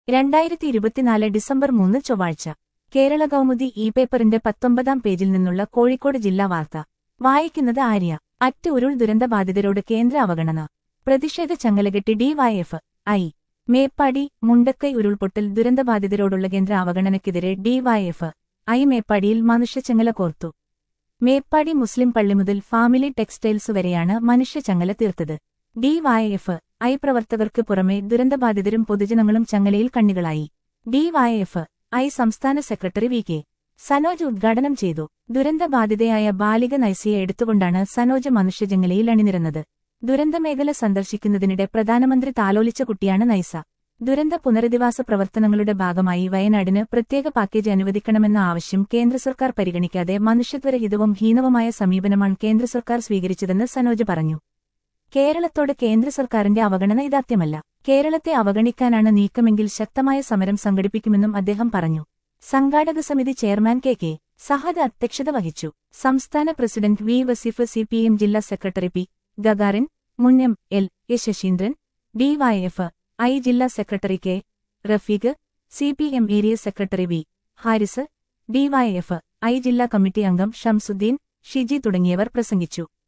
രണ്ടായിരത്തി ഇരുപത്തിനാല് ഡിസംബർ മൂന്ന് ചൊവ്വാഴ്ച കേരള കൗമുദി ഇ പേപ്പറിന്റെ പത്തൊമ്പതാം പേജിൽ നിന്നുള്ള കോഴിക്കോട് ജില്ലാ വാർത്ത വായിക്കുന്നത് ആര്യ അറ്റ് ഉരുൾ ദുരന്തബാധിതരോട് കേന്ദ്ര അവഗണന പ്രതിഷേധ ചങ്ങലകെട്ടി ഡിവൈഎഫ് ഐ മേപ്പാടി മുണ്ടക്കൈ ഉരുൾപൊട്ടൽ ദുരന്തബാധിതരോടുള്ള കേന്ദ്ര അവഗണനയ്ക്കെതിരെ ഡിവൈഎഫ് ഐ മേപ്പാടിയിൽ മനുഷ്യച്ചങ്ങല കോർത്തു മേപ്പാടി മുസ്ലിം പള്ളി മുതൽ ഫാമിലി ടെക്സ്റ്റൈൽസ് വരെയാണ് മനുഷ്യച്ചങ്ങല തീർത്തത് ഡിവൈഎഫ് ഐ പ്രവർത്തകർക്ക് പുറമെ ദുരന്തബാധിതരും പൊതുജനങ്ങളും ചങ്ങലയിൽ കണ്ണികളായി ഡിവൈഎഫ് ഐ സംസ്ഥാന സെക്രട്ടറി വി കെ സനോജ് ഉദ്ഘാടനം ചെയ്തു ദുരന്തബാധിതയായ ബാലിക നൈസിയെ എടുത്തുകൊണ്ടാണ് സനോജ് മനുഷ്യജങ്ങലയിൽ അണിനിരന്നത് ദുരന്തമേഖല സന്ദർശിക്കുന്നതിനിടെ പ്രധാനമന്ത്രി താലോലിച്ച കുട്ടിയാണ് നൈസ ദുരന്ത പുനരധിവാസ പ്രവർത്തനങ്ങളുടെ ഭാഗമായി വയനാടിന് പ്രത്യേക പാക്കേജ് അനുവദിക്കണമെന്ന ആവശ്യം കേന്ദ്ര സർക്കാർ പരിഗണിക്കാതെ മനുഷ്യത്വരഹിതവും ഹീനവുമായ സമീപനമാണ് കേന്ദ്ര സർക്കാർ സ്വീകരിച്ചതെന്ന് സനോജ് പറഞ്ഞു കേരളത്തോട് കേന്ദ്ര സർക്കാരിന്റെ അവഗണന ഇതാത്യമല്ല കേരളത്തെ അവഗണിക്കാനാണ് നീക്കമെങ്കിൽ ശക്തമായ സമരം സംഘടിപ്പിക്കുമെന്നും അദ്ദേഹം പറഞ്ഞു സംഘാടക സമിതി ചെയർമാൻ കെ കെ സഹദ് അധ്യക്ഷത വഹിച്ചു സംസ്ഥാന president V Vaseef C P M ജില്ലാ സെക്രട്ടറി പി ഗഗാറിൻ മുൻ M L A Saseendran DYFI ജില്ലാ secretary K Rafeeq C P M area secretary V Haris DYFI ജില്ലാ കമ്മിറ്റി അംഗം ഷംസുദ്ദീൻ ഷിജി തുടങ്ങിയവർ പ്രസംഗിച്ചു